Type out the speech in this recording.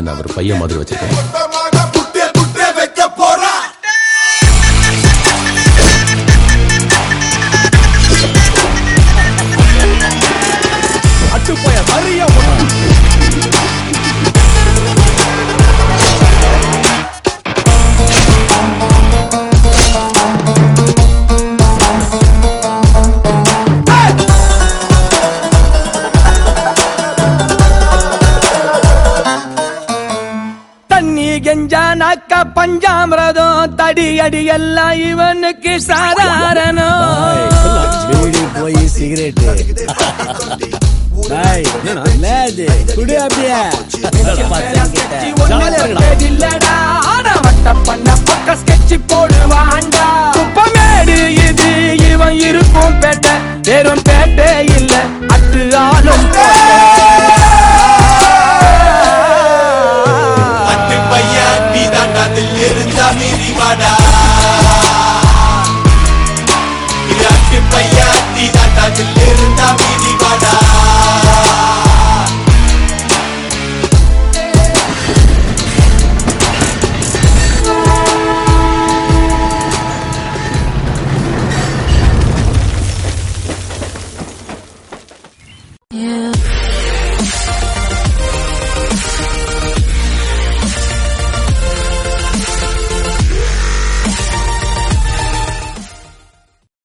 என்ன அவர் பையன் மாதிரி வச்சிருக்கேன் மொத்தமாக புட்டே புட்டே வைக்க போறா அட்டுப்போய சரியா தண்ணி கெஞ்சானாக்க பஞ்சாமிரதம் தடி அடி எல்லாம் இவனுக்கு சாதாரணம் பீடி போய் சிகரெட் லேது குடு அப்படியே இல்லடா ஆட வட்ட பண்ண